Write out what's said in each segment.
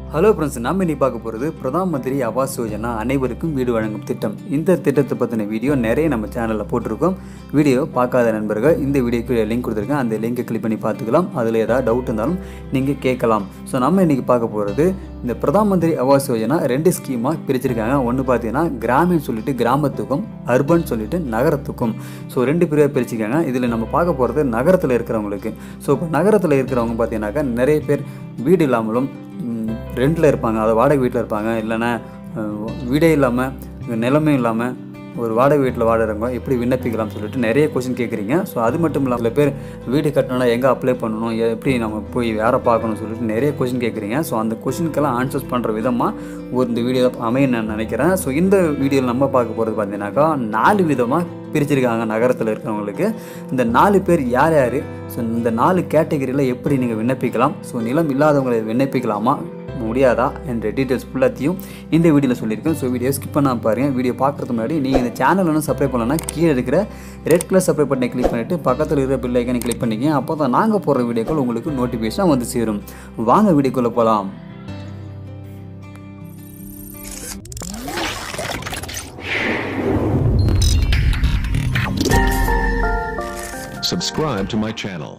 Hello friends நம்ம இன்னைக்கு பார்க்க போகிறது பிரதான் மந்திரி ஆவாஸ் யோஜனா அனைவருக்கும் வீடு வழங்கும் திட்டம் இந்த திட்டத்தை பற்றின வீடியோ நிறைய நம்ம சேனலில் போட்டிருக்கோம் வீடியோ பார்க்காத நண்பர்கள் இந்த வீடியோக்கு லிங்க் கொடுத்துருக்கேன் அந்த லிங்கை கிளிக் பண்ணி பார்த்துக்கலாம் அதில் ஏதாவது டவுட் இருந்தாலும் நீங்கள் கேட்கலாம் ஸோ நம்ம இன்னைக்கு பார்க்க போகிறது இந்த பிரதான் மந்திரி ஆவாஸ் யோஜனா ரெண்டு ஸ்கீமாக பிரிச்சிருக்காங்க ஒன்று பார்த்தீங்கன்னா கிராமின் சொல்லிட்டு கிராமத்துக்கும் அர்பன் சொல்லிட்டு நகரத்துக்கும் ஸோ ரெண்டு பிரிவாக பிரிச்சிருக்காங்க இதில் நம்ம பார்க்க போகிறது நகரத்தில் இருக்கிறவங்களுக்கு ஸோ இப்போ நகரத்தில் இருக்கிறவங்க பார்த்தீங்கன்னாக்கா நிறைய பேர் வீடு இல்லாமலும் ரெண்டில் இருப்பாங்க அதை வாடகை வீட்டில் இருப்பாங்க இல்லைன்னா அஹ், வீடே இல்லாமல் நிலமே இல்லாமல் ஒரு வாடகை வீட்டில் வாடுறவங்க எப்படி விண்ணப்பிக்கலாம்னு சொல்லிட்டு நிறைய கொஷின் கேட்குறீங்க ஸோ அது மட்டும் இல்லாமல் சில பேர் வீடு கட்டணும்னா எங்கே அப்ளை பண்ணணும் எ- எப்படி நம்ம போய் வேற பார்க்கணும்னு சொல்லிட்டு நிறைய கொஷின் கேட்குறீங்க ஸோ அந்த கொஷினுக்கெல்லாம் ஆன்சர்ஸ் பண்ணுற விதமாக ஒரு இந்த வீடியோ அமைய நான் நினைக்கிறேன் ஸோ இந்த வீடியோவில் நம்ம பார்க்க போகிறது பார்த்தீங்கன்னாக்கா நாலு விதமாக பிரிச்சிருக்காங்க நகரத்தில் இருக்கிறவங்களுக்கு இந்த நாலு பேர் யார் யார் ஸோ இந்த நாலு கேட்டகரியில் எப்படி நீங்கள் விண்ணப்பிக்கலாம் ஸோ நிலம் இல்லாதவங்களை விண்ணப்பிக்கலாமா முடியாதா என்ற டீட்டெயில்ஸ் ஃபுல்லாத்தையும் இந்த வீடியோவில் சொல்லியிருக்கேன் ஸோ வீடியோ ஸ்கிப் பண்ணாம பாருங்கள் வீடியோ பார்க்குறதுக்கு முன்னாடி நீங்கள் இந்த சேனல் ஒன்றும் சப்ஸ்கிரைப் பண்ணலன்னா கீழே இருக்கிற ரெட் கலர் சப்ஸ்கிரைப் பட்டனை கிளிக் பண்ணிவிட்டு பக்கத்தில் இருக்கிற பில் ஐக்கனை கிளிக் பண்ணிங்க அப்போ தான் நாங்கள் போடுற வீடியோக்கள் உங்களுக்கு நோட்டிஃபிகேஷன் வந்து சேரும் வாங்க வீடியோக்குள்ளே போகலாம் Subscribe to my channel.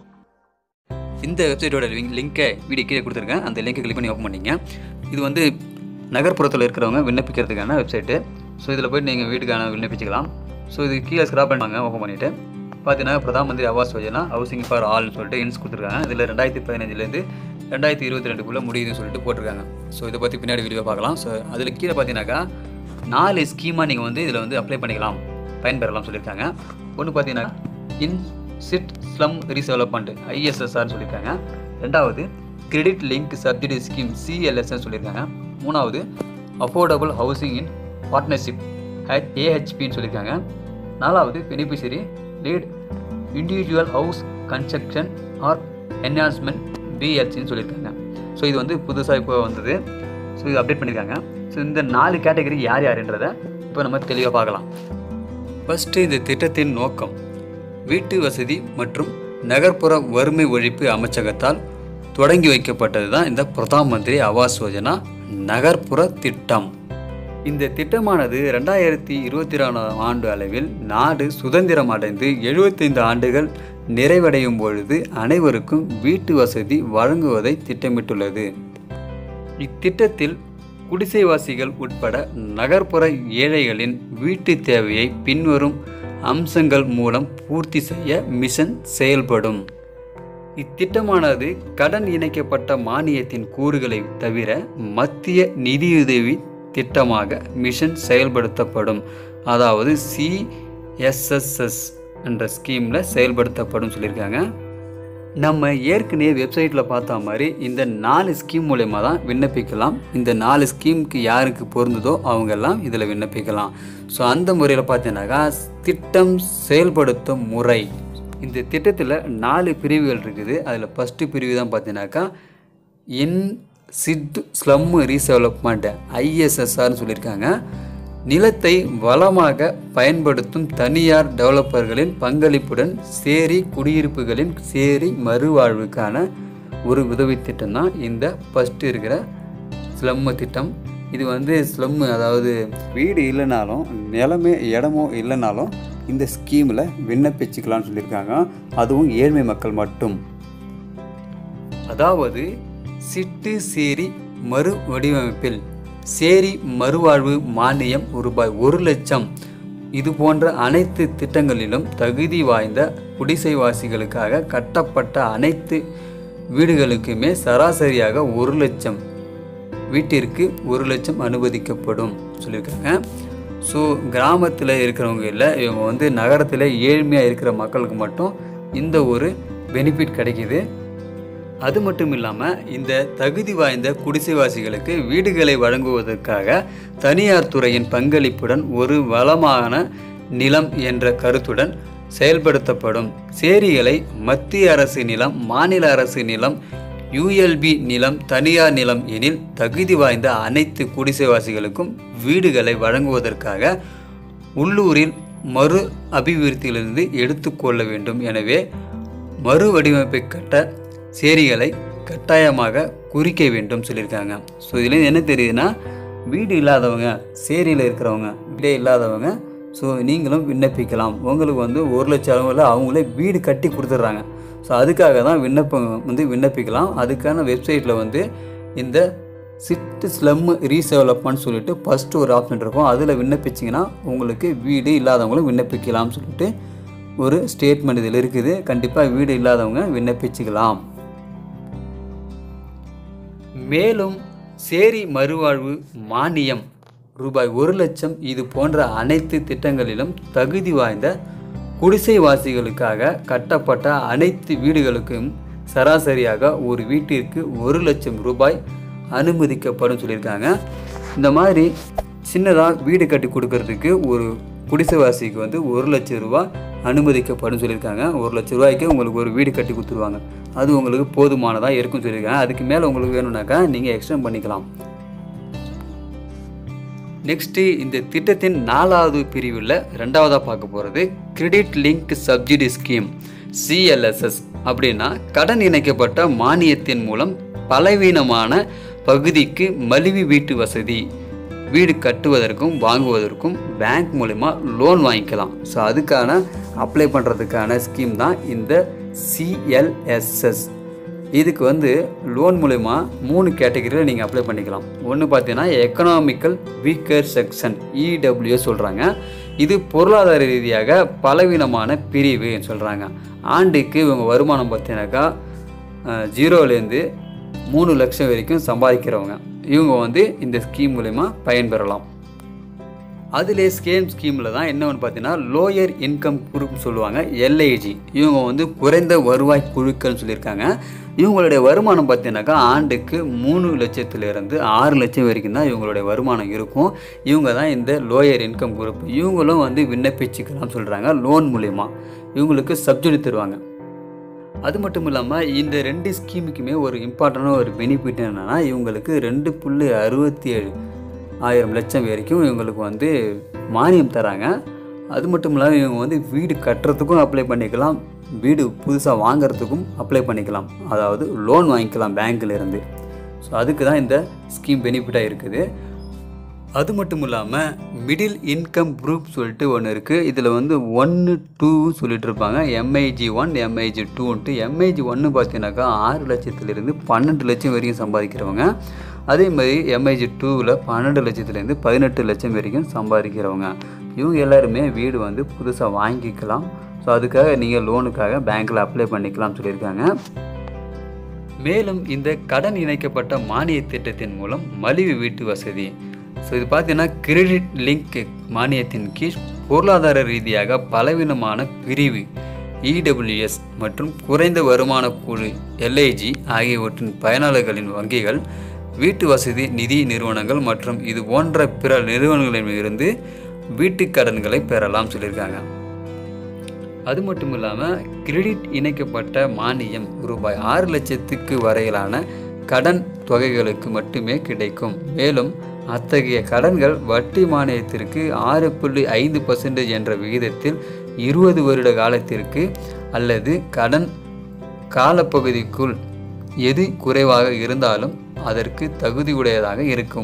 இந்த வெப்சைட்டோட லிங்க் லிங்கை வீடியோ கீழே கொடுத்துருக்கேன் அந்த லிங்கை கிளிக் பண்ணி ஓப்பன் பண்ணிங்க இது வந்து நகர்ப்புறத்தில் இருக்கிறவங்க விண்ணப்பிக்கிறதுக்கான வெப்சைட்டு ஸோ இதில் போய்ட்டு நீங்கள் வீட்டுக்கான விண்ணப்பிச்சுக்கலாம் ஸோ இது கீழே ஸ்க்ராப் பண்ணுவாங்க ஓப்பன் பண்ணிவிட்டு பார்த்தீங்கன்னா பிரதான் மந்திரி ஆவாஸ் யோஜனா ஹவுசிங் ஃபார் ஆல்னு சொல்லிட்டு இன்ஸ் கொடுத்துருக்காங்க இதில் ரெண்டாயிரத்தி பதினஞ்சுலேருந்து ரெண்டாயிரத்தி இருபத்தி ரெண்டுக்குள்ளே முடியுதுன்னு சொல்லிட்டு போட்டிருக்காங்க ஸோ இதை பற்றி பின்னாடி வீடியோ பார்க்கலாம் ஸோ அதில் கீழே பார்த்தீங்கன்னாக்கா நாலு ஸ்கீமாக நீங்கள் வந்து இதில் வந்து அப்ளை பண்ணிக்கலாம் பயன்பெறலாம் சொல்லியிருக்காங்க ஒன்று பார்த்தீங்கன்னா இன் சிட் ஸ்லம் ரீசெவலப்மெண்ட் ஐஎஸ்எஸ்ஆர்னு சொல்லியிருக்காங்க ரெண்டாவது கிரெடிட் லிங்க் சப்சிடி ஸ்கீம் சிஎல்எஸ்ன்னு சொல்லியிருக்காங்க மூணாவது அஃபோர்டபுள் ஹவுசிங் இன் பார்ட்னர்ஷிப் ஏஹெச்பின்னு சொல்லியிருக்காங்க நாலாவது beneficiary lead individual house construction or enhancement பிஎல்சின்னு சொல்லியிருக்காங்க ஸோ இது வந்து புதுசாக இப்போ வந்தது ஸோ இது அப்டேட் பண்ணியிருக்காங்க ஸோ இந்த நாலு கேட்டகரி யார் யாருன்றதை இப்போ நம்ம தெளிவாக பார்க்கலாம் ஃபஸ்ட்டு இந்த திட்டத்தின் நோக்கம் வீட்டு வசதி மற்றும் நகர்ப்புற வறுமை ஒழிப்பு அமைச்சகத்தால் தொடங்கி வைக்கப்பட்டது தான் இந்த பிரதான் மந்திரி ஆவாஸ் யோஜனா நகர்ப்புற திட்டம் இந்த திட்டமானது ரெண்டாயிரத்தி இருபத்தி ரெண்டாம் ஆண்டு அளவில் நாடு சுதந்திரம் அடைந்து எழுபத்தைந்து ஆண்டுகள் நிறைவடையும் பொழுது அனைவருக்கும் வீட்டு வசதி வழங்குவதை திட்டமிட்டுள்ளது இத்திட்டத்தில் குடிசைவாசிகள் உட்பட நகர்ப்புற ஏழைகளின் வீட்டு தேவையை பின்வரும் அம்சங்கள் மூலம் பூர்த்தி செய்ய மிஷன் செயல்படும் இத்திட்டமானது கடன் இணைக்கப்பட்ட மானியத்தின் கூறுகளை தவிர மத்திய நிதியுதவி திட்டமாக மிஷன் செயல்படுத்தப்படும் அதாவது சிஎஸ்எஸ்எஸ் என்ற ஸ்கீமில் செயல்படுத்தப்படும் சொல்லியிருக்காங்க நம்ம ஏற்கனவே வெப்சைட்டில் பார்த்த மாதிரி இந்த நாலு ஸ்கீம் மூலயமா தான் விண்ணப்பிக்கலாம் இந்த நாலு ஸ்கீமுக்கு யாருக்கு பொருந்ததோ அவங்கெல்லாம் இதில் விண்ணப்பிக்கலாம் ஸோ அந்த முறையில் பார்த்தீங்கன்னாக்கா திட்டம் செயல்படுத்தும் முறை இந்த திட்டத்தில் நாலு பிரிவுகள் இருக்குது அதில் ஃபஸ்ட்டு பிரிவு தான் பார்த்தீங்கன்னாக்கா இன் சிட் ஸ்லம் ரீசெவலப்மெண்ட் ஐஎஸ்எஸ்ஆர்னு சொல்லியிருக்காங்க நிலத்தை வளமாக பயன்படுத்தும் தனியார் டெவலப்பர்களின் பங்களிப்புடன் சேரி குடியிருப்புகளின் சேரி மறுவாழ்வுக்கான ஒரு உதவி திட்டம் தான் இந்த ஃபஸ்ட்டு இருக்கிற ஸ்லம் திட்டம் இது வந்து ஸ்லம் அதாவது வீடு இல்லைனாலும் நிலமே இடமோ இல்லைனாலும் இந்த ஸ்கீமில் விண்ணப்பிச்சுக்கலாம்னு சொல்லியிருக்காங்க அதுவும் ஏழ்மை மக்கள் மட்டும் அதாவது சிட்டு சேரி மறு வடிவமைப்பில் சேரி மறுவாழ்வு மானியம் ரூபாய் ஒரு லட்சம் இது போன்ற அனைத்து திட்டங்களிலும் தகுதி வாய்ந்த குடிசைவாசிகளுக்காக கட்டப்பட்ட அனைத்து வீடுகளுக்குமே சராசரியாக ஒரு லட்சம் வீட்டிற்கு ஒரு லட்சம் அனுமதிக்கப்படும் சொல்லியிருக்காங்க ஸோ கிராமத்தில் இருக்கிறவங்க இல்லை இவங்க வந்து நகரத்தில் ஏழ்மையாக இருக்கிற மக்களுக்கு மட்டும் இந்த ஒரு பெனிஃபிட் கிடைக்கிது அது மட்டும் இல்லாமல் இந்த தகுதி வாய்ந்த குடிசைவாசிகளுக்கு வீடுகளை வழங்குவதற்காக தனியார் துறையின் பங்களிப்புடன் ஒரு வளமான நிலம் என்ற கருத்துடன் செயல்படுத்தப்படும் சேரிகளை மத்திய அரசு நிலம் மாநில அரசு நிலம் யுஎல்பி நிலம் தனியார் நிலம் எனில் தகுதி வாய்ந்த அனைத்து குடிசைவாசிகளுக்கும் வீடுகளை வழங்குவதற்காக உள்ளூரில் மறு அபிவிருத்தியிலிருந்து எடுத்துக்கொள்ள வேண்டும் எனவே மறு வடிவமைப்பு கட்ட சேரிகளை கட்டாயமாக குறிக்க வேண்டும் சொல்லியிருக்காங்க ஸோ இதுலேருந்து என்ன தெரியுதுன்னா வீடு இல்லாதவங்க சேரியில் இருக்கிறவங்க வீடே இல்லாதவங்க ஸோ நீங்களும் விண்ணப்பிக்கலாம் உங்களுக்கு வந்து ஒரு லட்சம் அளவில் அவங்களே வீடு கட்டி கொடுத்துட்றாங்க ஸோ அதுக்காக தான் விண்ணப்பம் வந்து விண்ணப்பிக்கலாம் அதுக்கான வெப்சைட்டில் வந்து இந்த சிட்டு ஸ்லம் ரீசெவலப்மெண்ட் சொல்லிட்டு ஃபஸ்ட்டு ஒரு ஆப்ஷன் இருக்கும் அதில் விண்ணப்பிச்சிங்கன்னா உங்களுக்கு வீடு இல்லாதவங்களும் விண்ணப்பிக்கலாம்னு சொல்லிட்டு ஒரு ஸ்டேட்மெண்ட் இதில் இருக்குது கண்டிப்பாக வீடு இல்லாதவங்க விண்ணப்பிச்சுக்கலாம் மேலும் சேரி மறுவாழ்வு மானியம் ரூபாய் ஒரு லட்சம் இது போன்ற அனைத்து திட்டங்களிலும் தகுதி வாய்ந்த குடிசைவாசிகளுக்காக கட்டப்பட்ட அனைத்து வீடுகளுக்கும் சராசரியாக ஒரு வீட்டிற்கு ஒரு லட்சம் ரூபாய் அனுமதிக்கப்படும் சொல்லியிருக்காங்க இந்த மாதிரி சின்னதாக வீடு கட்டி கொடுக்கறதுக்கு ஒரு குடிசைவாசிக்கு வந்து ஒரு லட்சம் ரூபாய் அனுமதிக்கப்படும் சொல்லியிருக்காங்க ஒரு லட்ச ரூபாய்க்கு உங்களுக்கு ஒரு வீடு கட்டி கொடுத்துருவாங்க அது உங்களுக்கு போதுமானதாக இருக்கும்னு சொல்லியிருக்காங்க அதுக்கு மேலே உங்களுக்கு வேணும்னாக்கா நீங்கள் எக்ஸ்டெண்ட் பண்ணிக்கலாம் நெக்ஸ்ட்டு இந்த திட்டத்தின் நாலாவது பிரிவில் ரெண்டாவதாக பார்க்க போகிறது credit link subsidy scheme CLSS அப்படின்னா கடன் இணைக்கப்பட்ட மானியத்தின் மூலம் பலவீனமான பகுதிக்கு மலிவு வீட்டு வசதி வீடு கட்டுவதற்கும் வாங்குவதற்கும் பேங்க் மூலிமா லோன் வாங்கிக்கலாம் ஸோ அதுக்கான அப்ளை பண்ணுறதுக்கான ஸ்கீம் தான் இந்த சிஎல்எஸ்எஸ் இதுக்கு வந்து லோன் மூலயமா மூணு கேட்டகரியில் நீங்கள் அப்ளை பண்ணிக்கலாம் ஒன்று பார்த்தீங்கன்னா எக்கனாமிக்கல் வீக்கர் செக்ஷன் இடபிள்யூஎஸ் சொல்கிறாங்க இது பொருளாதார ரீதியாக பலவீனமான பிரிவு சொல்கிறாங்க ஆண்டுக்கு இவங்க வருமானம் பார்த்தீங்கன்னாக்கா ஜீரோலேருந்து மூணு லட்சம் வரைக்கும் சம்பாதிக்கிறவங்க இவங்க வந்து இந்த ஸ்கீம் மூலயமா பயன்பெறலாம் அதிலே ஸ்கேம் ஸ்கீமில் தான் என்ன ஒன்று பார்த்தீங்கன்னா லோயர் இன்கம் குரூப் சொல்லுவாங்க எல்ஐஜி இவங்க வந்து குறைந்த வருவாய் குழுக்கள்னு சொல்லியிருக்காங்க இவங்களுடைய வருமானம் பார்த்தீங்கன்னாக்கா ஆண்டுக்கு மூணு லட்சத்துலேருந்து ஆறு லட்சம் வரைக்கும் தான் இவங்களுடைய வருமானம் இருக்கும் இவங்க தான் இந்த லோயர் இன்கம் குரூப் இவங்களும் வந்து விண்ணப்பிச்சுக்கலாம் சொல்கிறாங்க லோன் மூலயமா இவங்களுக்கு சப்சிடி தருவாங்க அது மட்டும் இல்லாமல் இந்த ரெண்டு ஸ்கீமுக்குமே ஒரு இம்பார்ட்டண்டான ஒரு பெனிஃபிட் என்னென்னா இவங்களுக்கு ரெண்டு புள்ளி அறுபத்தி ஏழு ஆயிரம் லட்சம் வரைக்கும் இவங்களுக்கு வந்து மானியம் தராங்க அது மட்டும் இல்லாமல் இவங்க வந்து வீடு கட்டுறதுக்கும் அப்ளை பண்ணிக்கலாம் வீடு புதுசாக வாங்குறதுக்கும் அப்ளை பண்ணிக்கலாம் அதாவது லோன் வாங்கிக்கலாம் பேங்க்ல இருந்து ஸோ அதுக்கு தான் இந்த ஸ்கீம் பெனிஃபிட்டாக இருக்குது அது மட்டும் இல்லாமல் மிடில் இன்கம் குரூப் சொல்லிட்டு ஒன்று இருக்குது இதில் வந்து ஒன்று டூ சொல்லிட்டு இருப்பாங்க எம்ஐஜி ஒன் எம்ஐஜி டூன்ட்டு எம்ஐஜி ஒன்று பார்த்தீங்கன்னாக்கா ஆறு லட்சத்துலேருந்து பன்னெண்டு லட்சம் வரைக்கும் சம்பாதிக்கிறவங்க அதே மாதிரி எம்ஐஜி டூவில் பன்னெண்டு லட்சத்துலேருந்து பதினெட்டு லட்சம் வரைக்கும் சம்பாதிக்கிறவங்க இவங்க எல்லாருமே வீடு வந்து புதுசாக வாங்கிக்கலாம் ஸோ அதுக்காக நீங்கள் லோனுக்காக பேங்க்கில் அப்ளை பண்ணிக்கலாம் சொல்லியிருக்காங்க மேலும் இந்த கடன் இணைக்கப்பட்ட மானிய திட்டத்தின் மூலம் மலிவு வீட்டு வசதி ஸோ இது பார்த்தீங்கன்னா கிரெடிட் லிங்க் மானியத்தின் கீழ் பொருளாதார ரீதியாக பலவீனமான பிரிவு இடபிள்யூஎஸ் மற்றும் குறைந்த வருமான குழு எல்ஐஜி ஆகியவற்றின் பயனாளர்களின் வங்கிகள் வீட்டு வசதி நிதி நிறுவனங்கள் மற்றும் இது போன்ற பிற நிறுவனங்களிடமிருந்து வீட்டுக் கடன்களை பெறலாம் சொல்லியிருக்காங்க அது மட்டும் இல்லாமல் கிரெடிட் இணைக்கப்பட்ட மானியம் ரூபாய் ஆறு லட்சத்துக்கு வரையிலான கடன் தொகைகளுக்கு மட்டுமே கிடைக்கும் மேலும் அத்தகைய கடன்கள் வட்டி மானியத்திற்கு ஆறு புள்ளி ஐந்து பர்சன்டேஜ் என்ற விகிதத்தில் இருபது வருட காலத்திற்கு அல்லது கடன் காலப்பகுதிக்குள் எது குறைவாக இருந்தாலும் அதற்கு தகுதியுடையதாக இருக்கும்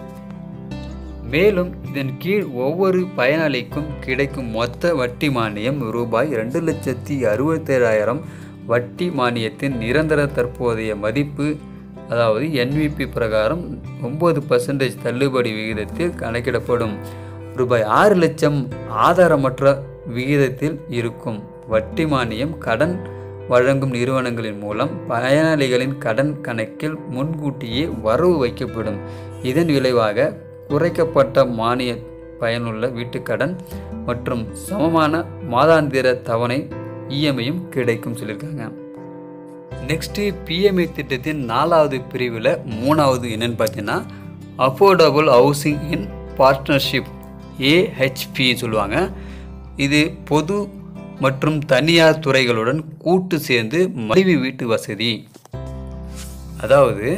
மேலும் இதன் கீழ் ஒவ்வொரு பயனாளிக்கும் கிடைக்கும் மொத்த வட்டி மானியம் ரூபாய் ரெண்டு லட்சத்தி அறுபத்தேழாயிரம் வட்டி மானியத்தின் நிரந்தர தற்போதைய மதிப்பு அதாவது என்விபி பிரகாரம் ஒம்பது பர்சன்டேஜ் தள்ளுபடி விகிதத்தில் கணக்கிடப்படும் ரூபாய் ஆறு லட்சம் ஆதாரமற்ற விகிதத்தில் இருக்கும் வட்டி மானியம் கடன் வழங்கும் நிறுவனங்களின் மூலம் பயனாளிகளின் கடன் கணக்கில் முன்கூட்டியே வரவு வைக்கப்படும் இதன் விளைவாக குறைக்கப்பட்ட மானிய பயனுள்ள வீட்டுக்கடன் மற்றும் சமமான மாதாந்திர தவணை இஎம்ஐயும் கிடைக்கும் சொல்லியிருக்காங்க நெக்ஸ்ட்டு பிஎம்ஐ திட்டத்தின் நாலாவது பிரிவில் மூணாவது என்னன்னு பார்த்தீங்கன்னா affordable housing in partnership AHP சொல்லுவாங்க இது பொது மற்றும் தனியார் துறைகளுடன் கூட்டு சேர்ந்து மலிவு வீட்டு வசதி அதாவது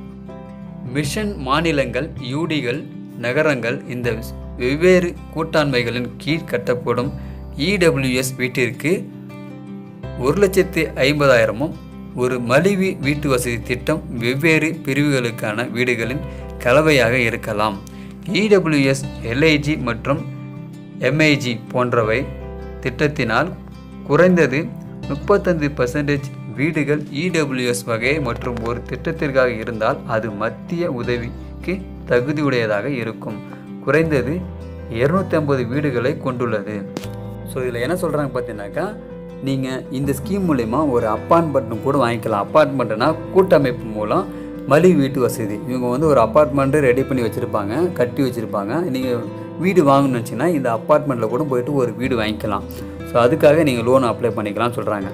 மிஷன் மாநிலங்கள் யூடிகள் நகரங்கள் இந்த வெவ்வேறு கூட்டாண்மைகளின் கீழ் கட்டப்படும் இடபிள்யூஎஸ் வீட்டிற்கு ஒரு லட்சத்து ஐம்பதாயிரமும் ஒரு மலிவு வீட்டு வசதி திட்டம் வெவ்வேறு பிரிவுகளுக்கான வீடுகளின் கலவையாக இருக்கலாம் இடபிள்யூஎஸ் எல்ஐஜி மற்றும் எம்ஐஜி போன்றவை திட்டத்தினால் குறைந்தது முப்பத்தஞ்சு பர்சன்டேஜ் வீடுகள் இடபிள்யூஎஸ் வகை மற்றும் ஒரு திட்டத்திற்காக இருந்தால் அது மத்திய உதவிக்கு தகுதியுடையதாக இருக்கும் குறைந்தது இருநூத்தி ஐம்பது வீடுகளை கொண்டுள்ளது ஸோ இதில் என்ன சொல்கிறாங்க பார்த்தீங்கன்னாக்கா நீங்கள் இந்த ஸ்கீம் மூலயமா ஒரு அப்பார்ட்மெண்ட்டும் கூட வாங்கிக்கலாம் அப்பார்ட்மெண்ட்னா கூட்டமைப்பு மூலம் மலிவு வீட்டு வசதி இவங்க வந்து ஒரு அப்பார்ட்மெண்ட்டு ரெடி பண்ணி வச்சுருப்பாங்க கட்டி வச்சுருப்பாங்க நீங்கள் வீடு வாங்கணும்னு வச்சிங்கன்னா இந்த அப்பார்ட்மெண்ட்டில் கூட போயிட்டு ஒரு வீடு வாங்கிக்கலாம் ஸோ அதுக்காக நீங்கள் லோன் அப்ளை பண்ணிக்கலாம்னு சொல்கிறாங்க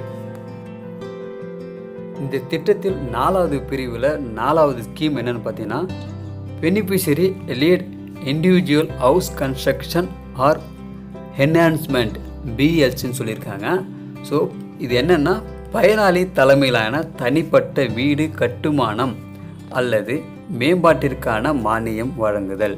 இந்த திட்டத்தில் நாலாவது பிரிவில் நாலாவது ஸ்கீம் என்னன்னு பார்த்தீங்கன்னா beneficiary lead individual house construction or enhancement பிஎல்சின்னு சொல்லியிருக்காங்க ஸோ இது என்னென்னா பயனாளி தலைமையிலான தனிப்பட்ட வீடு கட்டுமானம் அல்லது மேம்பாட்டிற்கான மானியம் வழங்குதல்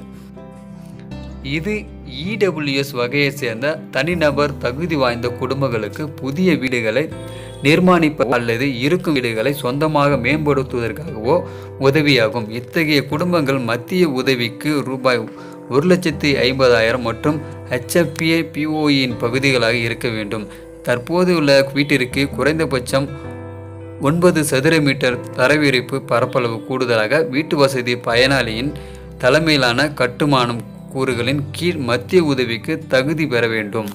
இது இடபிள்யூஎஸ் வகையை சேர்ந்த தனிநபர் தகுதி வாய்ந்த குடும்பங்களுக்கு புதிய வீடுகளை நிர்மாணிப்ப அல்லது இருக்கும் வீடுகளை சொந்தமாக மேம்படுத்துவதற்காகவோ உதவியாகும் இத்தகைய குடும்பங்கள் மத்திய உதவிக்கு ரூபாய் ஒரு லட்சத்தி ஐம்பதாயிரம் மற்றும் ஹெச்எஃப்பிஏ பிஓஇன் பகுதிகளாக இருக்க வேண்டும் தற்போது உள்ள வீட்டிற்கு குறைந்தபட்சம் ஒன்பது சதுர மீட்டர் தரவிரிப்பு பரப்பளவு கூடுதலாக வீட்டு வசதி பயனாளியின் தலைமையிலான கட்டுமானம் கூறுகளின் கீழ் மத்திய உதவிக்கு தகுதி பெற வேண்டும்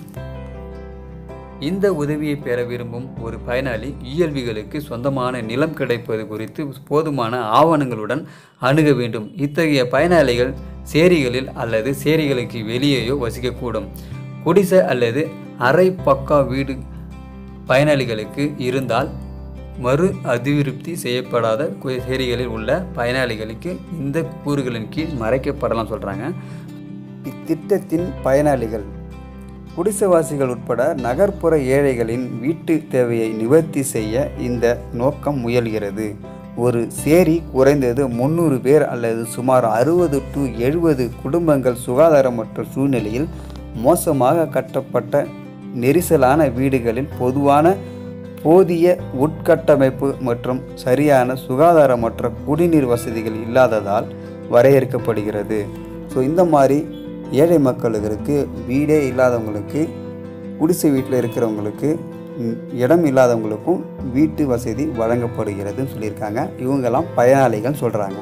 இந்த உதவியை பெற விரும்பும் ஒரு பயனாளி இயல்பிகளுக்கு சொந்தமான நிலம் கிடைப்பது குறித்து போதுமான ஆவணங்களுடன் அணுக வேண்டும் இத்தகைய பயனாளிகள் சேரிகளில் அல்லது சேரிகளுக்கு வெளியேயோ வசிக்கக்கூடும் குடிசை அல்லது அரை பக்கா வீடு பயனாளிகளுக்கு இருந்தால் மறு அபிவிருத்தி செய்யப்படாத கு- சேரிகளில் உள்ள பயனாளிகளுக்கு இந்த கூறுகளின் கீழ் மறைக்கப்படலாம் சொல்கிறாங்க இத்திட்டத்தின் பயனாளிகள் குடிசைவாசிகள் உட்பட நகர்ப்புற ஏழைகளின் வீட்டு தேவையை நிவர்த்தி செய்ய இந்த நோக்கம் முயல்கிறது ஒரு சேரி குறைந்தது முந்நூறு பேர் அல்லது சுமார் அறுபது டு எழுபது குடும்பங்கள் சுகாதாரமற்ற சூழ்நிலையில் மோசமாக கட்டப்பட்ட நெரிசலான வீடுகளில் பொதுவான போதிய உட்கட்டமைப்பு மற்றும் சரியான சுகாதாரமற்ற குடிநீர் வசதிகள் இல்லாததால் வரையறுக்கப்படுகிறது ஸோ இந்த மாதிரி ஏழை மக்களுக்கு வீடே இல்லாதவங்களுக்கு குடிசை வீட்டில் இருக்கிறவங்களுக்கு ம், இடம் இல்லாதவங்களுக்கும் வீட்டு வசதி வழங்கப்படுகிறதுன்னு சொல்லியிருக்காங்க இவங்கெல்லாம் பயனாளிகள் சொல்கிறாங்க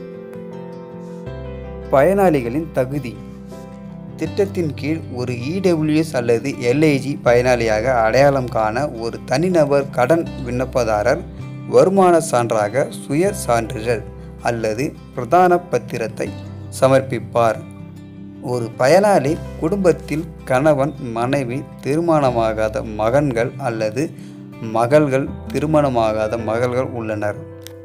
பயனாளிகளின் தகுதி திட்டத்தின் கீழ் ஒரு இடபிள்யூஎஸ் அல்லது எல்ஐஜி பயனாளியாக அடையாளம் காண ஒரு தனிநபர் கடன் விண்ணப்பதாரர் வருமான சான்றாக சுய சான்றிதழ் அல்லது பிரதான பத்திரத்தை சமர்ப்பிப்பார் ஒரு பயனாளி குடும்பத்தில் கணவன் மனைவி திருமணமாகாத மகன்கள் அல்லது மகள்கள் திருமணமாகாத மகள்கள் உள்ளனர்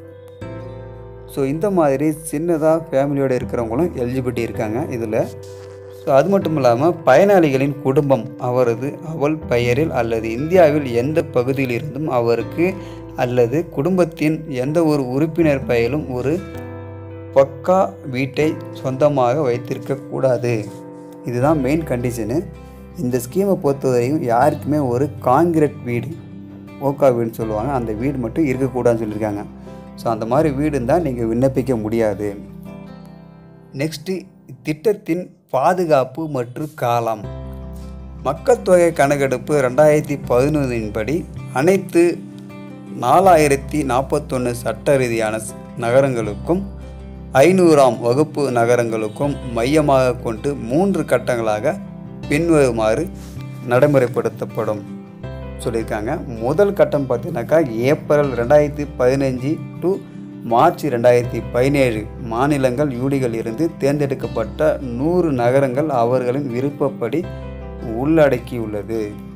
ஸோ இந்த மாதிரி சின்னதாக ஃபேமிலியோடு இருக்கிறவங்களும் எலிஜிபிலிட்டி இருக்காங்க இதில் ஸோ அது மட்டும் இல்லாமல் பயனாளிகளின் குடும்பம் அவரது அவள் பெயரில் அல்லது இந்தியாவில் எந்த பகுதியில் இருந்தும் அவருக்கு அல்லது குடும்பத்தின் எந்த ஒரு உறுப்பினர் பெயரிலும் ஒரு பக்கா வீட்டை சொந்தமாக வைத்திருக்க கூடாது இதுதான் மெயின் கண்டிஷனு இந்த ஸ்கீமை பொறுத்தவரையும் யாருக்குமே ஒரு காங்கிரீட் வீடு ஓக்கா வீடுன்னு சொல்லுவாங்க அந்த வீடு மட்டும் இருக்கக்கூடாதுன்னு சொல்லியிருக்காங்க ஸோ அந்த மாதிரி வீடு இருந்தால் நீங்கள் விண்ணப்பிக்க முடியாது நெக்ஸ்ட்டு திட்டத்தின் பாதுகாப்பு மற்றும் காலம் மக்கள் தொகை கணக்கெடுப்பு ரெண்டாயிரத்தி பதினொன்றின் படி அனைத்து நாலாயிரத்தி நாற்பத்தொன்று சட்ட ரீதியான ஸ்- நகரங்களுக்கும் ஐநூறாம் வகுப்பு நகரங்களுக்கும் மையமாக கொண்டு மூன்று கட்டங்களாக பின்வருமாறு நடைமுறைப்படுத்தப்படும் சொல்லியிருக்காங்க முதல் கட்டம் பார்த்தீங்கன்னாக்கா ஏப்ரல் ரெண்டாயிரத்தி பதினஞ்சு டு மார்ச் ரெண்டாயிரத்தி பதினேழு மாநிலங்கள் யூடிகள் இருந்து தேர்ந்தெடுக்கப்பட்ட நூறு நகரங்கள் அவர்களின் விருப்பப்படி உள்ளடக்கியுள்ளது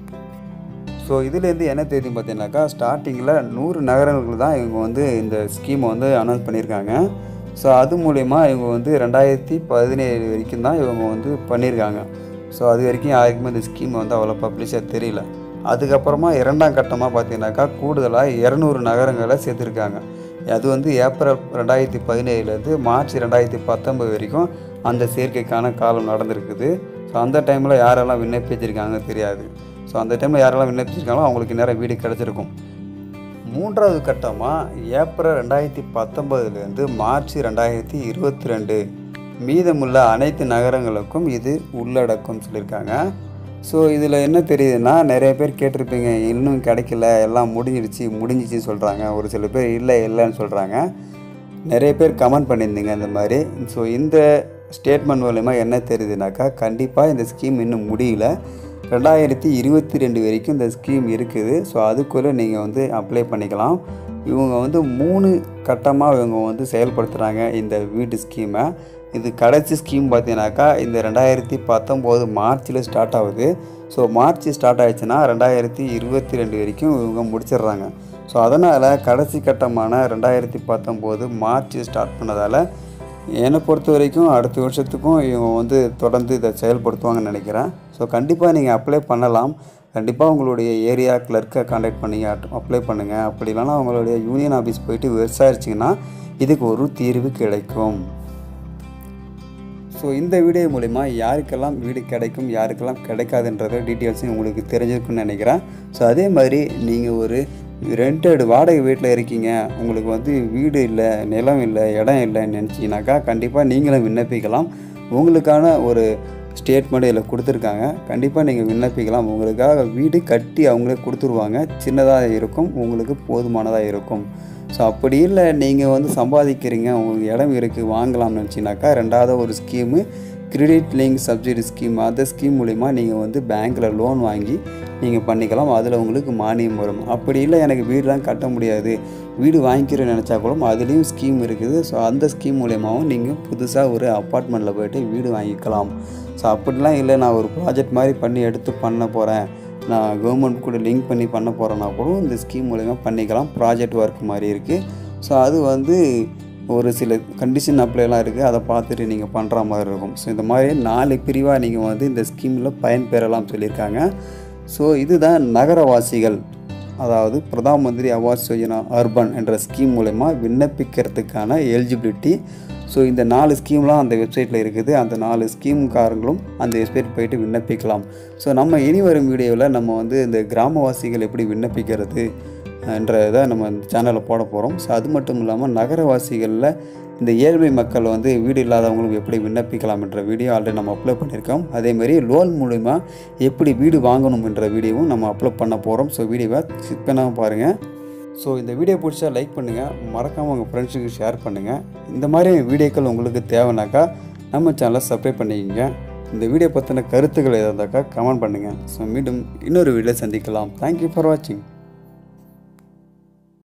ஸோ இதுலேருந்து என்ன தெரியும் பார்த்தீங்கன்னாக்கா ஸ்டார்டிங்கில் நூறு நகரங்கள் தான் இவங்க வந்து இந்த ஸ்கீமை வந்து அனௌன்ஸ் பண்ணியிருக்காங்க ஸோ அது மூலயமா இவங்க வந்து ரெண்டாயிரத்தி பதினேழு வரைக்கும் தான் இவங்க வந்து பண்ணியிருக்காங்க ஸோ அது வரைக்கும் யாருக்குமே இந்த ஸ்கீம் வந்து அவ்வளோ பப்ளிஷாக தெரியல அதுக்கப்புறமா இரண்டாம் கட்டமாக பார்த்தீங்கன்னாக்கா கூடுதலாக இரநூறு நகரங்களை சேர்த்துருக்காங்க அது வந்து ஏப்ரல் ரெண்டாயிரத்தி பதினேழுலேருந்து மார்ச் ரெண்டாயிரத்தி பத்தொம்பது வரைக்கும் அந்த சேர்க்கைக்கான காலம் நடந்திருக்குது ஸோ அந்த டைமில் யாரெல்லாம் விண்ணப்பிச்சிருக்காங்க தெரியாது ஸோ அந்த டைமில் யாரெல்லாம் விண்ணப்பிச்சிருக்காங்களோ அவங்களுக்கு நேரம் வீடு கிடச்சிருக்கும் மூன்றாவது கட்டமாக ஏப்ரல் ரெண்டாயிரத்தி பத்தொம்பதுலேருந்து மார்ச் ரெண்டாயிரத்தி இருபத்தி ரெண்டு மீதமுள்ள அனைத்து நகரங்களுக்கும் இது உள்ளடக்கும் சொல்லியிருக்காங்க ஸோ இதில் என்ன தெரியுதுன்னா நிறைய பேர் கேட்டிருப்பீங்க இன்னும் கிடைக்கல எல்லாம் முடிஞ்சிடுச்சு முடிஞ்சிச்சுன்னு சொல்கிறாங்க ஒரு சில பேர் இல்லை இல்லைன்னு சொல்கிறாங்க நிறைய பேர் கமெண்ட் பண்ணியிருந்தீங்க இந்த மாதிரி ஸோ இந்த ஸ்டேட்மெண்ட் மூலயமா என்ன தெரியுதுனாக்கா கண்டிப்பாக இந்த ஸ்கீம் இன்னும் முடியல ரெண்டாயிரத்தி இருபத்தி ரெண்டு வரைக்கும் இந்த ஸ்கீம் இருக்குது ஸோ அதுக்குள்ளே நீங்கள் வந்து அப்ளை பண்ணிக்கலாம் இவங்க வந்து மூணு கட்டமாக இவங்க வந்து செயல்படுத்துகிறாங்க இந்த வீட்டு ஸ்கீமை இது கடைசி ஸ்கீம் பார்த்தீங்கன்னாக்கா இந்த ரெண்டாயிரத்தி பத்தொம்போது மார்ச்சில் ஸ்டார்ட் ஆகுது ஸோ மார்ச் ஸ்டார்ட் ஆயிடுச்சுன்னா ரெண்டாயிரத்தி இருபத்தி ரெண்டு வரைக்கும் இவங்க முடிச்சிடுறாங்க ஸோ அதனால் கடைசி கட்டமான ரெண்டாயிரத்தி பத்தொம்போது மார்ச் ஸ்டார்ட் பண்ணதால் என்னை பொறுத்த வரைக்கும் அடுத்த வருஷத்துக்கும் இவங்க வந்து தொடர்ந்து இதை செயல்படுத்துவாங்கன்னு நினைக்கிறேன் ஸோ கண்டிப்பாக நீங்கள் அப்ளை பண்ணலாம் கண்டிப்பாக உங்களுடைய ஏரியா கிளர்க்கை காண்டாக்ட் பண்ணி அப்ளை பண்ணுங்கள் அப்படி இல்லைன்னா உங்களுடைய யூனியன் ஆஃபீஸ் போயிட்டு விசாரிச்சிங்கன்னா இதுக்கு ஒரு தீர்வு கிடைக்கும் ஸோ இந்த வீடியோ மூலிமா யாருக்கெல்லாம் வீடு கிடைக்கும் யாருக்கெல்லாம் கிடைக்காதுன்றத டீட்டெயில்ஸும் உங்களுக்கு தெரிஞ்சிருக்குன்னு நினைக்கிறேன் ஸோ அதே மாதிரி நீங்கள் ஒரு ரெண்டட் வாடகை வீட்டில் இருக்கீங்க உங்களுக்கு வந்து வீடு இல்லை நிலம் இல்லை இடம் இல்லைன்னு நினச்சிங்கனாக்கா கண்டிப்பாக நீங்களும் விண்ணப்பிக்கலாம் உங்களுக்கான ஒரு ஸ்டேட்மெண்ட் இதில் கொடுத்துருக்காங்க கண்டிப்பாக நீங்கள் விண்ணப்பிக்கலாம் உங்களுக்காக வீடு கட்டி அவங்களே கொடுத்துருவாங்க சின்னதாக இருக்கும் உங்களுக்கு போதுமானதாக இருக்கும் ஸோ அப்படி இல்லை நீங்கள் வந்து சம்பாதிக்கிறீங்க உங்களுக்கு இடம் இருக்குது வாங்கலாம்னு நினச்சிங்கனாக்கா ரெண்டாவது ஒரு scheme credit link subsidy scheme அந்த ஸ்கீம் மூலிமா நீங்கள் வந்து பேங்க்கில் லோன் வாங்கி நீங்கள் பண்ணிக்கலாம் அதில் உங்களுக்கு மானியம் வரும் அப்படி இல்லை எனக்கு வீடுலாம் கட்ட முடியாது வீடு வாங்கிக்கிறேன்னு நினச்சா கூட அதுலேயும் ஸ்கீம் இருக்குது ஸோ அந்த ஸ்கீம் மூலியமாகவும் நீங்கள் புதுசாக ஒரு அப்பார்ட்மெண்ட்டில் போயிட்டு வீடு வாங்கிக்கலாம் ஸோ அப்படிலாம் இல்லை நான் ஒரு ப்ராஜெக்ட் மாதிரி பண்ணி எடுத்து பண்ண போகிறேன் நான் கவர்மெண்ட் கூட லிங்க் பண்ணி பண்ண போகிறேன்னா கூட இந்த ஸ்கீம் மூலயமா பண்ணிக்கலாம் ப்ராஜெக்ட் ஒர்க் மாதிரி இருக்குது ஸோ அது வந்து ஒரு சில கண்டிஷன் அப்ளைலாம் இருக்குது அதை பார்த்துட்டு நீங்கள் பண்ணுற மாதிரி இருக்கும் ஸோ இந்த மாதிரி நாலு பிரிவாக நீங்கள் வந்து இந்த ஸ்கீமில் பயன்பெறலாம் சொல்லியிருக்காங்க ஸோ இதுதான் நகரவாசிகள் அதாவது பிரதான் மந்திரி ஆவாஸ் யோஜனா அர்பன் என்ற ஸ்கீம் மூலயமா விண்ணப்பிக்கிறதுக்கான எலிஜிபிலிட்டி ஸோ இந்த நாலு ஸ்கீம்லாம் அந்த வெப்சைட்டில் இருக்குது அந்த நாலு ஸ்கீம்காரங்களும் அந்த வெப்சைட் போயிட்டு விண்ணப்பிக்கலாம் ஸோ நம்ம இனி வரும் வீடியோவில் நம்ம வந்து இந்த கிராமவாசிகள் எப்படி விண்ணப்பிக்கிறது என்றதை நம்ம இந்த சேனலில் போட போகிறோம் ஸோ அது மட்டும் இல்லாமல் நகரவாசிகளில் இந்த ஏழ்மை மக்கள் வந்து வீடு இல்லாதவங்களுக்கு எப்படி விண்ணப்பிக்கலாம் என்ற வீடியோ ஆல்ரெடி நம்ம அப்லோட் பண்ணியிருக்கோம் அதேமாதிரி லோன் மூலிமா எப்படி வீடு வாங்கணும் என்ற வீடியோவும் நம்ம அப்லோட் பண்ண போகிறோம் ஸோ வீடியோவை ஸ்கிப் பண்ணாமல் பாருங்கள் ஸோ இந்த வீடியோ பிடிச்சா லைக் பண்ணுங்கள் மறக்காமல் உங்கள் ஃப்ரெண்ட்ஸுக்கு ஷேர் பண்ணுங்கள் இந்த மாதிரி வீடியோக்கள் உங்களுக்கு தேவைனாக்கா நம்ம சேனலை சப்ஸ்கிரைப் பண்ணிக்கோங்க இந்த வீடியோ பற்றின கருத்துக்கள் எதாக இருந்தாக்கா கமெண்ட் பண்ணுங்கள் ஸோ மீண்டும் இன்னொரு வீடியோ சந்திக்கலாம் தேங்க்யூ ஃபார் வாட்சிங்